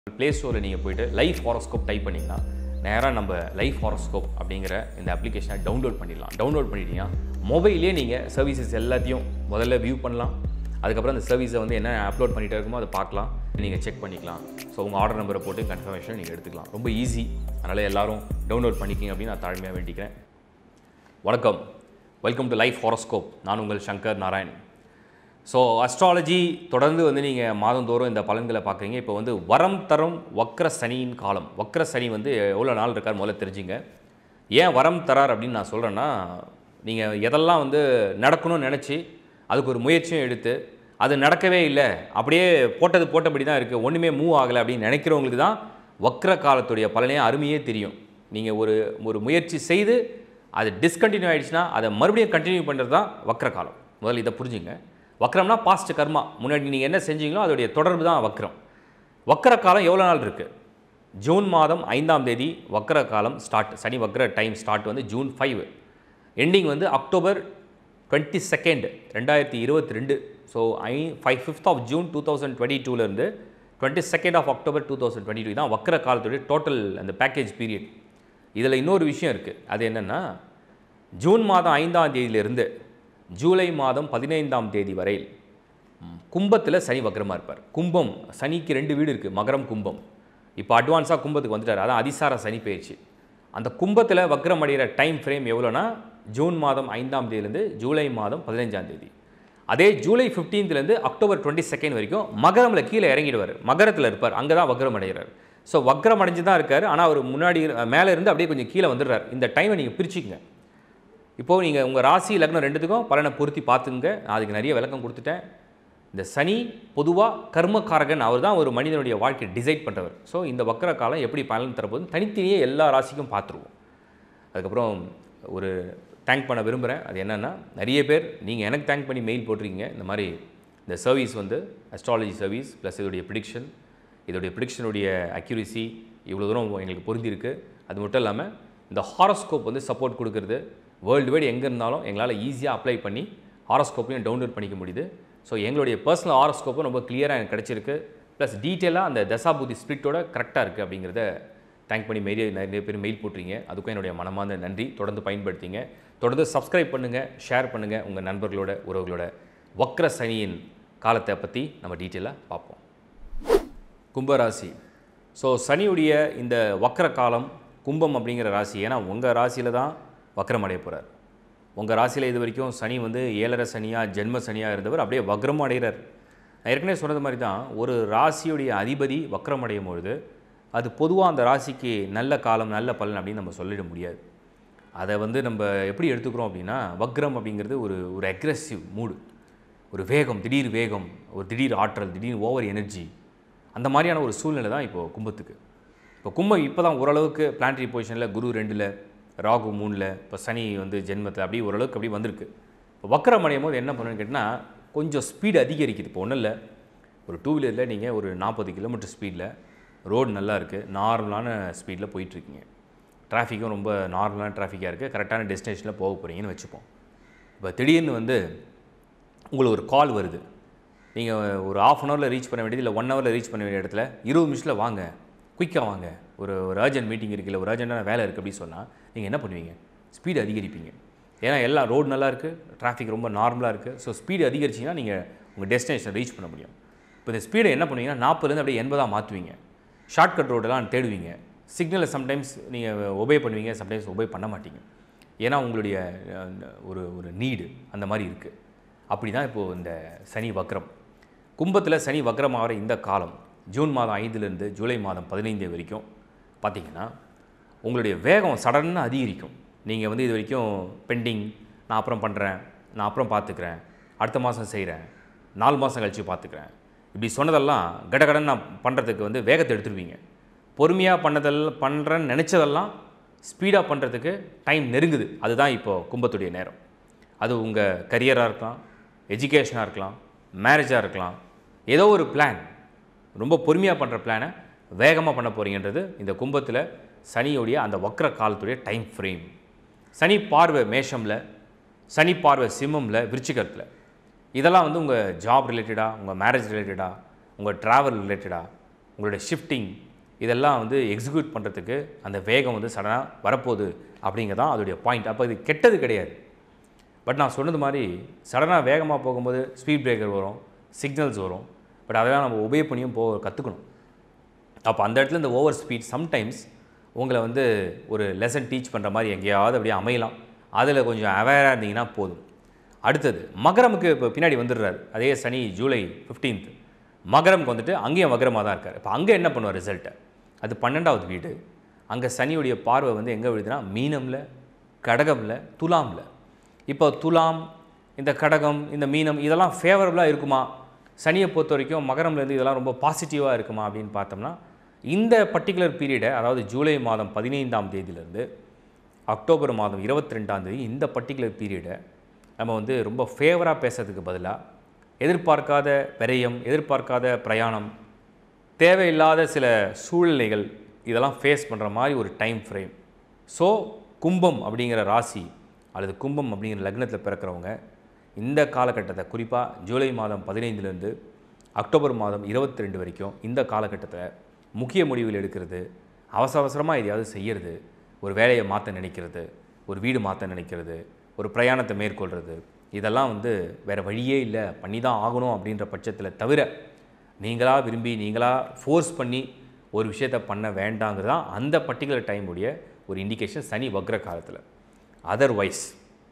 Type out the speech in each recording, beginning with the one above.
play ஸ்டோரில் நீங்கள் போயிட்டு லைஃப் ஹாரோஸ்கோப் டைப் பண்ணிங்கன்னா நேராக நம்ம லைஃப் ஹாரோஸ்கோப் அப்படிங்கிற இந்த அப்ளிகேஷனை டவுன்லோட் பண்ணிடலாம் டவுன்லோட் பண்ணிட்டீங்கன்னா மொபைல்லே நீங்கள் சர்வீசஸ் எல்லாத்தையும் முதல்ல வியூ பண்ணலாம் அதுக்கப்புறம் அந்த சர்வீஸை வந்து என்ன அப்லோட் பண்ணிகிட்டே இருக்குமோ அதை பார்க்கலாம் நீங்கள் செக் பண்ணிக்கலாம் ஸோ உங்கள் ஆர்டர் நம்பரை போட்டு கன்ஃபர்மேஷன் நீங்கள் எடுத்துக்கலாம் ரொம்ப ஈஸி அதனால் எல்லாரும் டவுன்லோட் பண்ணிக்கிங்க அப்படின்னு நான் தாழ்மையாக வேண்டிக்கிறேன் வணக்கம் வெல்கம் டு லைஃப் ஹாரோஸ்கோப் நான் உங்கள் சங்கர் நாராயண் ஸோ அஸ்ட்ராலஜி தொடர்ந்து வந்து நீங்கள் மாதந்தோறும் இந்த பலன்களை பார்க்குறீங்க இப்போ வந்து வரம் தரும் வக்ர சனியின் காலம் வக்ர சனி வந்து எவ்வளோ நாள் இருக்கார் முதல்ல தெரிஞ்சுங்க ஏன் வரம் தரார் அப்படின்னு நான் சொல்கிறேன்னா நீங்கள் எதெல்லாம் வந்து நடக்கணும்னு நினச்சி அதுக்கு ஒரு முயற்சியும் எடுத்து அது நடக்கவே இல்லை அப்படியே போட்டது போட்டபடி தான் இருக்குது ஒன்றுமே மூவ் ஆகலை அப்படின்னு நினைக்கிறவங்களுக்கு தான் வக்ர காலத்துடைய பலனே அருமையே தெரியும் நீங்கள் ஒரு ஒரு முயற்சி செய்து அது டிஸ்கண்டினியூ ஆயிடுச்சுன்னா அதை மறுபடியும் கண்டினியூ பண்ணுறது தான் வக்ர காலம் முதல்ல இதை புரிஞ்சுங்க வக்ரம்னா பாஸ்ட் கர்மா முன்னாடி நீங்கள் என்ன செஞ்சீங்களோ அதோடைய தொடர்பு தான் வக்ரம் வக்ர காலம் எவ்வளோ நாள் இருக்குது ஜூன் மாதம் ஐந்தாம் தேதி வக்ர காலம் ஸ்டார்ட் சனி வக்ர டைம் ஸ்டார்ட் வந்து ஜூன் ஃபைவ் எண்டிங் வந்து அக்டோபர் டுவெண்ட்டி செகண்ட் ரெண்டாயிரத்தி இருபத்தி ரெண்டு so I five fifth of June two thousand twenty டூலேருந்து twenty second of October two thousand twenty two தான் வக்ர காலத்துடைய டோட்டல் அந்த பேக்கேஜ் பீரியட் இதில் இன்னொரு விஷயம் இருக்குது அது என்னென்னா ஜூன் மாதம் ஐந்தாம் தேதியிலிருந்து ஜூலை மாதம் பதினைந்தாம் தேதி வரை கும்பத்தில் சனி வக்ரமாக இருப்பார் கும்பம் சனிக்கு ரெண்டு வீடு இருக்குது மகரம் கும்பம் இப்போ அட்வான்ஸாக கும்பத்துக்கு வந்துட்டார் அதான் அதிசார சனி பயிற்சி அந்த கும்பத்தில் வக்ரம் அடைகிற டைம் ஃப்ரேம் எவ்வளோனா ஜூன் மாதம் ஐந்தாம் தேதியிலேருந்து ஜூலை மாதம் பதினைஞ்சாம் தேதி அதே ஜூலை ஃபிஃப்டீன்த்லேருந்து அக்டோபர் டுவெண்ட்டி செகண்ட் வரைக்கும் மகரமில் கீழே இறங்கிடுவார் மகரத்தில் இருப்பார் அங்கே தான் வக்ரம் அடைகிறார் ஸோ வக்ரம் அடைஞ்சு தான் இருக்கார் ஆனால் அவர் முன்னாடி மேலே இருந்து அப்படியே கொஞ்சம் கீழே வந்துடுறார் இந்த டைமை நீங்கள் பிரிச்சுக்கங்க இப்போது நீங்கள் உங்கள் ராசி லக்னம் ரெண்டுத்துக்கும் பலனை பொருத்தி பார்த்துங்க நான் அதுக்கு நிறைய விளக்கம் கொடுத்துட்டேன் இந்த சனி பொதுவாக கர்மக்காரகன் அவர் தான் ஒரு மனிதனுடைய வாழ்க்கையை டிசைட் பண்ணுறவர் ஸோ இந்த வக்கர காலம் எப்படி பலன் தரப்போது தனித்தனியே எல்லா ராசிக்கும் பார்த்துருவோம் அதுக்கப்புறம் ஒரு தேங்க் பண்ண விரும்புகிறேன் அது என்னென்னா நிறைய பேர் நீங்கள் எனக்கு தேங்க் பண்ணி மெயில் போட்டிருக்கீங்க இந்த மாதிரி இந்த சர்வீஸ் வந்து அஸ்ட்ராலஜி சர்வீஸ் ப்ளஸ் இதோடைய ப்ரிடிக்ஷன் இதோடைய ப்ரிடிக்ஷனுடைய அக்யூரிசி இவ்வளோ தூரம் எங்களுக்கு பொருந்திருக்கு அது மட்டும் இல்லாமல் இந்த ஹாரோஸ்கோப் வந்து சப்போர்ட் கொடுக்குறது வேர்ல்டு வைடு எங்கே இருந்தாலும் எங்களால் ஈஸியாக அப்ளை பண்ணி ஹாரோஸ்கோப்பையும் டவுன்லோட் பண்ணிக்க முடியுது ஸோ எங்களுடைய பர்சனல் ஹாரோஸ்கோப்பும் ரொம்ப கிளியராக எனக்கு கிடச்சிருக்கு ப்ளஸ் டீட்டெயிலாக அந்த தசாபுதி ஸ்பிரிட்டோட கரெக்டாக இருக்குது அப்படிங்கிறத தேங்க் பண்ணி மெயில் நிறைய பேர் மெயில் போட்டுறீங்க அதுக்கும் என்னுடைய மனமார்ந்த நன்றி தொடர்ந்து பயன்படுத்திங்க தொடர்ந்து சப்ஸ்கிரைப் பண்ணுங்கள் ஷேர் பண்ணுங்கள் உங்கள் நண்பர்களோட உறவுகளோட வக்ர சனியின் காலத்தை பற்றி நம்ம டீட்டெயிலாக பார்ப்போம் கும்பராசி ஸோ சனியுடைய இந்த வக்ர காலம் கும்பம் அப்படிங்கிற ராசி ஏன்னா உங்கள் ராசியில் தான் வக்ரம் அடைய போகிறார் உங்கள் ராசியில் இது வரைக்கும் சனி வந்து ஏழரை சனியாக ஜென்ம சனியாக இருந்தவர் அப்படியே வக்ரம் அடைகிறார் நான் ஏற்கனவே சொன்னது மாதிரி தான் ஒரு ராசியுடைய அதிபதி வக்ரம் அடையும் பொழுது அது பொதுவாக அந்த ராசிக்கு நல்ல காலம் நல்ல பலன் அப்படின்னு நம்ம சொல்லிட முடியாது அதை வந்து நம்ம எப்படி எடுத்துக்கிறோம் அப்படின்னா வக்ரம் அப்படிங்கிறது ஒரு ஒரு அக்ரெசிவ் மூடு ஒரு வேகம் திடீர் வேகம் ஒரு திடீர் ஆற்றல் திடீர் ஓவர் எனர்ஜி அந்த மாதிரியான ஒரு சூழ்நிலை தான் இப்போது கும்பத்துக்கு இப்போ கும்பம் இப்போ தான் ஓரளவுக்கு பிளான்டரி பொசிஷனில் குரு ரெண்டில் ராகு மூணில் இப்போ சனி வந்து ஜென்மத்தில் அப்படியே ஓரளவுக்கு அப்படியே வந்திருக்கு இப்போ வக்கரம் அடையும் போது என்ன பண்ணுன்னு கேட்டால் கொஞ்சம் ஸ்பீடு அதிகரிக்குது இப்போ ஒன்றும் இல்லை ஒரு டூ வீலரில் நீங்கள் ஒரு நாற்பது கிலோமீட்டர் ஸ்பீடில் ரோடு நல்லா இருக்குது நார்மலான ஸ்பீடில் போயிட்டுருக்கீங்க டிராஃபிக்கும் ரொம்ப நார்மலான டிராஃபிக்காக இருக்குது கரெக்டான டெஸ்டினேஷனில் போக போகிறீங்கன்னு வச்சுப்போம் இப்போ திடீர்னு வந்து உங்களுக்கு ஒரு கால் வருது நீங்கள் ஒரு ஆஃப் அன் ஹவரில் ரீச் பண்ண வேண்டியது இல்லை ஒன் ஹவரில் ரீச் பண்ண வேண்டிய இடத்துல இருபது நிமிஷத்தில் வாங்க குயிக்காக வாங்க ஒரு ஒரு அர்ஜென்ட் மீட்டிங் இருக்குது இல்லை ஒரு அர்ஜென்ட்டான வேலை இருக்குது அப்படின்னு சொன்னால் நீங்கள் என்ன பண்ணுவீங்க ஸ்பீடு அதிகரிப்பீங்க ஏன்னா எல்லா ரோடு நல்லா இருக்குது டிராஃபிக் ரொம்ப நார்மலாக இருக்குது ஸோ ஸ்பீடு அதிகரிச்சிங்கன்னா நீங்கள் உங்கள் டெஸ்டினேஷனை ரீச் பண்ண முடியும் இப்போ இந்த ஸ்பீடை என்ன பண்ணுவீங்கன்னா நாற்பதுலேருந்து அப்படியே எண்பதாக மாற்றுவீங்க ஷார்ட்கட் ரோடெல்லாம் தேடுவீங்க சிக்னலை சம்டைம்ஸ் நீங்கள் ஒபே பண்ணுவீங்க சம்டைம்ஸ் ஒபே பண்ண மாட்டீங்க ஏன்னா உங்களுடைய அஹ், ஒரு ஒரு நீடு அந்த மாதிரி இருக்குது அப்படி தான் இப்போது இந்த சனி வக்ரம் கும்பத்தில் சனி வக்ரம் ஆகிற இந்த காலம் ஜூன் மாதம் ஐந்துலேருந்து ஜூலை மாதம் பதினைந்து வரைக்கும் பார்த்தீங்கன்னா உங்களுடைய வேகம் சடனாக அதிகரிக்கும் நீங்கள் வந்து இது வரைக்கும் பெண்டிங் நான் அப்புறம் பண்ணுறேன் நான் அப்புறம் பார்த்துக்கிறேன் அடுத்த மாதம் செய்கிறேன் நாலு மாதம் கழித்து பார்த்துக்கிறேன் இப்படி சொன்னதெல்லாம் கடகடன் நான் பண்ணுறதுக்கு வந்து வேகத்தை எடுத்துருவீங்க பொறுமையாக பண்ணதெல்லாம் பண்ணுறேன்னு நினச்சதெல்லாம் ஸ்பீடாக பண்ணுறதுக்கு டைம் நெருங்குது அதுதான் இப்போது கும்பத்துடைய நேரம் அது உங்கள் கரியராக இருக்கலாம் எஜுகேஷனாக இருக்கலாம் மேரேஜாக இருக்கலாம் ஏதோ ஒரு பிளான் ரொம்ப பொறுமையாக பண்ணுற பிளானை வேகமாக பண்ண போகிறீங்கன்றது இந்த கும்பத்தில் சனியுடைய அந்த வக்ர காலத்துடைய டைம் ஃப்ரேம் சனி பார்வை மேஷமில் சனி பார்வை சிம்மமில் விருச்சிகத்தில் இதெல்லாம் வந்து உங்கள் ஜாப் ரிலேட்டடாக உங்கள் மேரேஜ் ரிலேட்டடாக உங்கள் ட்ராவல் ரிலேட்டடாக உங்களுடைய ஷிஃப்டிங் இதெல்லாம் வந்து எக்ஸிக்யூட் பண்ணுறதுக்கு அந்த வேகம் வந்து சடனாக வரப்போகுது அப்படிங்கிறதான் அதோடைய பாயிண்ட் அப்போ இது கெட்டது கிடையாது பட் நான் சொன்னது மாதிரி சடனாக வேகமாக போகும்போது ஸ்பீட் பிரேக்கர் வரும் சிக்னல்ஸ் வரும் பட் அதெல்லாம் நம்ம உபயோக பண்ணியும் போக கற்றுக்கணும் அப்போ அந்த இடத்துல இந்த ஓவர் ஸ்பீட் சம்டைம்ஸ் உங்களை வந்து ஒரு லெசன் டீச் பண்ணுற மாதிரி எங்கேயாவது அப்படியே அமையலாம் அதில் கொஞ்சம் அவேராக இருந்தீங்கன்னா போதும் அடுத்தது மகரமுக்கு இப்போ பின்னாடி வந்துடுறாரு அதே சனி ஜூலை 15th மகரமுக்கு வந்துட்டு அங்கேயும் மகரமாக தான் இருக்கார் இப்போ அங்கே என்ன பண்ணுவார் ரிசல்ட்டை அது பன்னெண்டாவது வீடு அங்கே சனியுடைய பார்வை வந்து எங்கே விழுதுன்னா மீனமில் கடகமில் துலாமில் இப்போ துலாம் இந்த கடகம் இந்த மீனம் இதெல்லாம் ஃபேவரபுளாக இருக்குமா சனியை பொறுத்த வரைக்கும் மகரம்லேருந்து இதெல்லாம் ரொம்ப பாசிட்டிவாக இருக்குமா அப்படின்னு பார்த்தோம்னா இந்த பர்டிகுலர் பீரியடை அதாவது ஜூலை மாதம் பதினைந்தாம் தேதியிலேருந்து அக்டோபர் மாதம் இருபத்தி ரெண்டாம் தேதி இந்த பர்டிகுலர் பீரியடை நம்ம வந்து ரொம்ப ஃபேவராக பேசுறதுக்கு பதிலாக எதிர்பார்க்காத விரயம் எதிர்பார்க்காத பிரயாணம் தேவையில்லாத சில சூழ்நிலைகள் இதெல்லாம் ஃபேஸ் பண்ணுற மாதிரி ஒரு டைம் ஃப்ரேம் ஸோ கும்பம் அப்படிங்கிற ராசி அல்லது கும்பம் அப்படிங்கிற லக்னத்தில் பிறக்கிறவங்க இந்த காலகட்டத்தை குறிப்பாக ஜூலை மாதம் பதினைந்துலேருந்து அக்டோபர் மாதம் இருபத்தி ரெண்டு வரைக்கும் இந்த காலகட்டத்தில் முக்கிய முடிவுகள் எடுக்கிறது அவசர அவசரமாக எதையாவது செய்யறது ஒரு வேலையை மாற்ற நினைக்கிறது ஒரு வீடு மாற்ற நினைக்கிறது ஒரு பிரயாணத்தை மேற்கொள்கிறது இதெல்லாம் வந்து வேறு வழியே இல்லை பண்ணி தான் ஆகணும் அப்படின்ற பட்சத்தில் தவிர நீங்களாக விரும்பி நீங்களாக ஃபோர்ஸ் பண்ணி ஒரு விஷயத்தை பண்ண வேண்டாங்கிறது தான் அந்த பர்டிகுலர் டைமுடைய ஒரு இண்டிகேஷன் சனி வக்ர காலத்தில் அதர்வைஸ்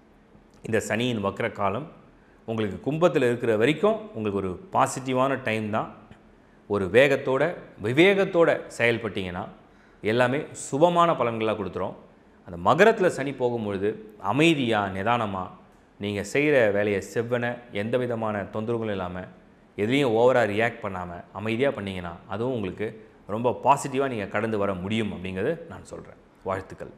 இந்த சனியின் வக்ர காலம் உங்களுக்கு கும்பத்தில் இருக்கிற வரைக்கும் உங்களுக்கு ஒரு பாசிட்டிவான டைம் தான் ஒரு வேகத்தோட விவேகத்தோட செயல்பட்டீங்கன்னா எல்லாமே சுபமான பலன்களாக கொடுத்துரும் அந்த மகரத்தில் சனி போகும்பொழுது அமைதியாக நிதானமாக நீங்கள் செய்கிற வேலையை செவ்வனை எந்த விதமான தொந்தரவுகளும் இல்லாமல் எதுலேயும் ஓவராக ரியாக்ட் பண்ணாமல் அமைதியாக பண்ணீங்கன்னா அதுவும் உங்களுக்கு ரொம்ப பாசிட்டிவாக நீங்கள் கடந்து வர முடியும் அப்படிங்கிறது நான் சொல்கிறேன் வாழ்த்துக்கள்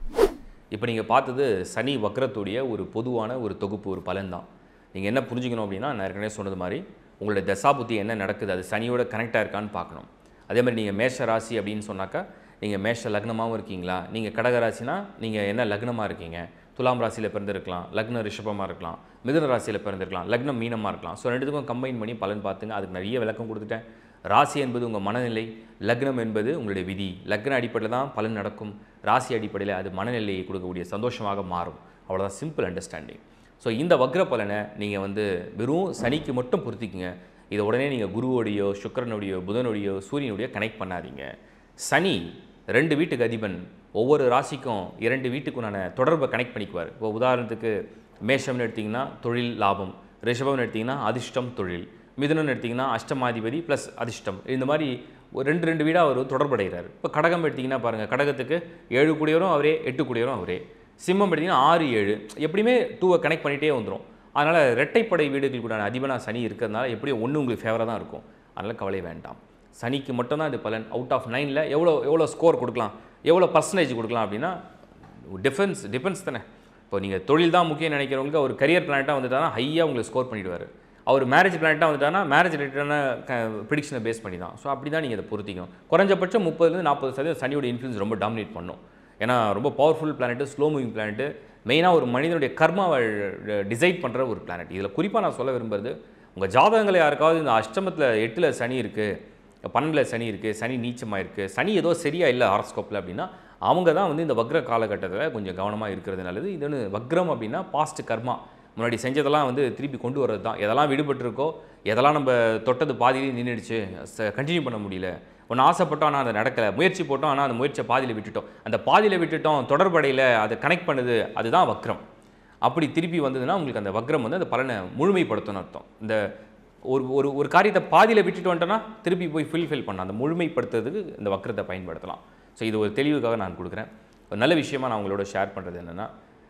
இப்போ நீங்கள் பார்த்தது சனி வக்ரத்துடைய ஒரு பொதுவான ஒரு தொகுப்பு ஒரு பலன் தான் நீங்கள் என்ன புரிஞ்சுக்கணும் அப்படின்னா நான் ஏற்கனவே சொன்னது மாதிரி உங்களுடைய தசாபுத்தி என்ன நடக்குது அது சனியோட கனெக்டாக இருக்கான்னு பார்க்கணும் அதே மாதிரி நீங்கள் மேஷ ராசி அப்படின்னு சொன்னாக்கா நீங்கள் மேஷ லக்னமாகவும் இருக்கீங்களா நீங்கள் கடக ராசினா நீங்கள் என்ன லக்னமாக இருக்கீங்க துலாம் ராசியில் பிறந்திருக்கலாம் லக்ன ரிஷபமாக இருக்கலாம் மிதுன ராசியில் பிறந்திருக்கலாம் லக்னம் மீனமாக இருக்கலாம் ஸோ ரெண்டுத்துக்கும் கம்பைன் பண்ணி பலன் பார்த்துங்க அதுக்கு நிறைய விளக்கம் கொடுத்துட்டேன் ராசி என்பது உங்கள் மனநிலை லக்னம் என்பது உங்களுடைய விதி லக்ன அடிப்படையில் தான் பலன் நடக்கும் ராசி அடிப்படையில் அது மனநிலையை கொடுக்கக்கூடிய சந்தோஷமாக மாறும் அவ்வளோதான் சிம்பிள் அண்டர்ஸ்டாண்டிங் ஸோ இந்த வக்ர பலனை நீங்கள் வந்து வெறும் சனிக்கு மட்டும் பொருத்திக்குங்க இதை உடனே நீங்கள் குருவோடையோ சுக்கிரனுடையோ புதனுடையோ சூரியனுடையோ கனெக்ட் பண்ணாதீங்க சனி ரெண்டு வீட்டுக்கு அதிபன் ஒவ்வொரு ராசிக்கும் இரண்டு வீட்டுக்குண்டான தொடர்பை கனெக்ட் பண்ணிக்குவார் இப்போ உதாரணத்துக்கு மேஷம்னு எடுத்திங்கன்னா தொழில் லாபம் ரிஷபம்னு எடுத்திங்கன்னா அதிர்ஷ்டம் தொழில் மிதுனம்னு எடுத்திங்கன்னா அஷ்டமாதிபதி ப்ளஸ் அதிர்ஷ்டம் இந்த மாதிரி ஒரு ரெண்டு ரெண்டு வீடாக அவர் தொடர்படைகிறார் இப்போ கடகம் எடுத்திங்கன்னா பாருங்கள் கடகத்துக்கு ஏழு கூடியவரும் அவரே எட்டு கூடியவரும் அவரே சிம்மம் எடுத்திங்கன்னா ஆறு ஏழு எப்படியுமே டூவை கனெக்ட் பண்ணிகிட்டே வந்துடும் அதனால் இரட்டைப்படை வீடுகளுக்குடான அதிபனாக சனி இருக்கிறதுனால எப்படியும் ஒன்று உங்களுக்கு ஃபேவராக தான் இருக்கும் அதனால் கவலை வேண்டாம் சனிக்கு மட்டும்தான் இது பலன் அவுட் ஆஃப் நைனில் எவ்வளோ எவ்வளோ ஸ்கோர் கொடுக்கலாம் எவ்வளோ பர்சன்டேஜ் கொடுக்கலாம் அப்படின்னா டிஃபென்ஸ் டிஃபென்ஸ் தானே இப்போ நீங்கள் தொழில் தான் முக்கியம் நினைக்கிறவங்களுக்கு ஒரு கரியர் பிளானட்டாக வந்துட்டாங்கன்னா ஹையாக உங்களுக்கு ஸ்கோர் பண்ணிவிடுவார் அவர் மேரேஜ் பிளானட்டாக வந்துட்டாங்கன்னா மேரேஜ் ரிலேட்டடான ப்ரிடிக்ஷனை பேஸ் பண்ணி தான் ஸோ அப்படி தான் நீங்கள் இதை பொருத்திக்கணும் குறைஞ்சபட்சம் முப்பதுலேருந்து நாற்பது சதவீதம் சனியோட இன்ஃப்ளூன்ஸ் ரொம்ப டாமினேட் பண்ணும் ஏன்னா ரொம்ப powerful planet slow moving planet மெயினாக ஒரு மனிதனுடைய கர்மாவை டிசைட் பண்ணுற ஒரு பிளானட் இதில் குறிப்பாக நான் சொல்ல விரும்புறது உங்கள் ஜாதகங்களை யாருக்காவது இந்த அஷ்டமத்தில் எட்டில் சனி இருக்குது பன்னெண்டில் சனி இருக்குது சனி நீச்சமாக இருக்குது சனி ஏதோ சரியாக இல்லை ஹாரஸ்கோப்பில் அப்படின்னா அவங்க தான் வந்து இந்த வக்ர காலகட்டத்தில் கொஞ்சம் கவனமாக இருக்கிறது நல்லது இது ஒன்று வக்ரம் அப்படின்னா பாஸ்ட் கர்மா முன்னாடி செஞ்சதெல்லாம் வந்து திருப்பி கொண்டு வர்றது தான் எதெல்லாம் விடுபட்டிருக்கோ எதெல்லாம் நம்ம தொட்டது பாதியிலே நின்றுடுச்சு கண்டினியூ பண்ண முடியல ஒன்று ஆசைப்பட்டோம் ஆனால் அது நடக்கலை முயற்சி போட்டோம் ஆனால் அந்த முயற்சியை பாதியில் விட்டுட்டோம் அந்த பாதியில் விட்டுட்டோம் தொடர்படையில் அதை கனெக்ட் பண்ணுது அதுதான் வக்ரம் அப்படி திருப்பி வந்ததுன்னா உங்களுக்கு அந்த வக்ரம் வந்து அந்த பலனை முழுமைப்படுத்தணும் அர்த்தம் இந்த ஒரு ஒரு ஒரு காரியத்தை பாதியில் விட்டுட்டு வந்துட்டோன்னா திருப்பி போய் ஃபுல்ஃபில் பண்ண அந்த முழுமைப்படுத்துறதுக்கு இந்த வக்ரத்தை பயன்படுத்தலாம் ஸோ இது ஒரு தெளிவுக்காக நான் கொடுக்குறேன் ஒரு நல்ல விஷயமா நான் உங்களோட ஷேர் பண்ணுறது என்னென்னா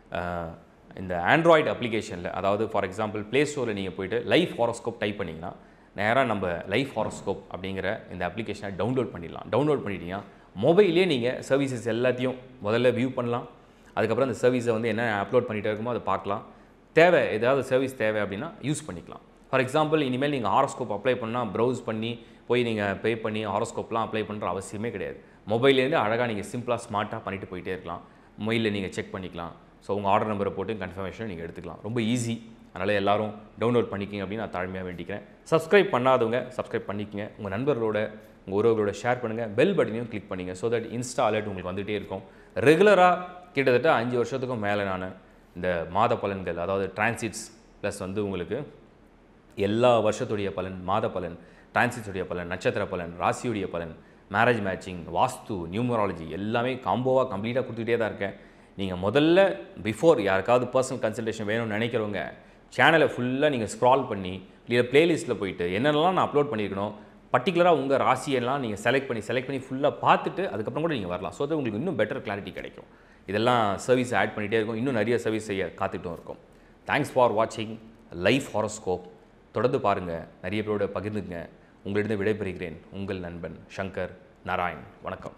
இந்த ஆண்ட்ராய்டு அப்ளிகேஷனில் அதாவது ஃபார் எக்ஸாம்பிள் ப்ளே ஸ்டோரில் நீங்கள் போயிட்டு லைஃப் ஹாரோஸ்கோப் டைப் பண்ணிங்கன்னா நேராக நம்ம லைஃப் ஹாரோஸ்கோப் அப்படிங்கிற இந்த அப்ளிகேஷனை டவுன்லோட் பண்ணிடலாம் டவுன்லோட் பண்ணிட்டீங்கன்னா மொபைல்லே நீங்கள் சர்வீசஸ் எல்லாத்தையும் முதல்ல வியூ பண்ணலாம் அதுக்கப்புறம் அந்த சர்வீஸை வந்து என்ன அப்லோட் பண்ணிகிட்டே இருக்குமோ அதை பார்க்கலாம் தேவை ஏதாவது சர்வீஸ் தேவை அப்படின்னா யூஸ் பண்ணிக்கலாம் ஃபார் எக்ஸாம்பிள் இனிமேல் நீங்கள் ஹாரோஸ்கோப் அப்ளை பண்ணால் ப்ரௌஸ் பண்ணி போய் நீங்கள் பே பண்ணி ஹாரோஸ்கோப்லாம் அப்ளை பண்ணுற அவசியமே கிடையாது மொபைல்லேருந்து அழகாக நீங்கள் சிம்பிளாக ஸ்மார்ட்டாக பண்ணிட்டு போயிட்டே இருக்கலாம் மொபைலில் நீங்கள் செக் பண்ணிக்கலாம் ஸோ உங்கள் ஆர்டர் நம்பரை போட்டு கன்ஃபர்மேஷன் நீங்கள் எடுத்துக்கலாம் ரொம்ப ஈஸி அதனால் எல்லாரும் டவுன்லோட் பண்ணிக்கிங்க அப்படின்னு நான் தாழ்மையாக வேண்டிக்கிறேன் சப்ஸ்கிரைப் பண்ணாதவங்க சப்ஸ்கிரைப் பண்ணிக்கங்க உங்கள் நண்பர்களோட உங்கள் உறவுகளோட ஷேர் பண்ணுங்கள் பெல் பட்டனையும் கிளிக் பண்ணுங்க ஸோ தட் இன்ஸ்டா அலர்ட் உங்களுக்கு வந்துகிட்டே இருக்கும் ரெகுலராக கிட்டத்தட்ட அஞ்சு வருஷத்துக்கும் மேலே நான் இந்த மாத பலன்கள் அதாவது டிரான்சிட்ஸ் ப்ளஸ் வந்து உங்களுக்கு எல்லா வருஷத்துடைய பலன் மாத பலன் டிரான்சிட்ஸுடைய பலன் நட்சத்திர பலன் ராசியுடைய பலன் மேரேஜ் மேட்சிங் வாஸ்து நியூமராலஜி எல்லாமே காம்போவாக கம்ப்ளீட்டாக கொடுத்துக்கிட்டே தான் இருக்கேன் நீங்கள் முதல்ல பிஃபோர் யாருக்காவது பர்சனல் கன்சல்டேஷன் வேணும்னு நினைக்கிறவங்க சேனலை ஃபுல்லாக நீங்கள் ஸ்க்ரால் பண்ணி இல்லை பிளேலிஸ்ட்டில் போயிட்டு என்னென்னலாம் நான் அப்லோட் பண்ணியிருக்கணும் பர்டிகுலராக உங்கள் ராசியெல்லாம் நீங்கள் செலக்ட் பண்ணி செலக்ட் பண்ணி ஃபுல்லாக பார்த்துட்டு அதுக்கப்புறம் கூட நீங்கள் வரலாம் ஸோ that உங்களுக்கு இன்னும் பெட்டர் கிளாரிட்டி கிடைக்கும் இதெல்லாம் சர்வீஸ் ஆட் பண்ணிகிட்டே இருக்கும் இன்னும் நிறைய சர்வீஸ் செய்ய காத்துட்டும் இருக்கும் தேங்க்ஸ் ஃபார் வாட்சிங் லைஃப் ஹாரோஸ்கோப் தொடர்ந்து பாருங்கள் நிறைய பேரோட பகிர்ந்துங்க உங்களிடம் விடைபெறுகிறேன் உங்கள் நண்பன் சங்கர் நாராயண் வணக்கம்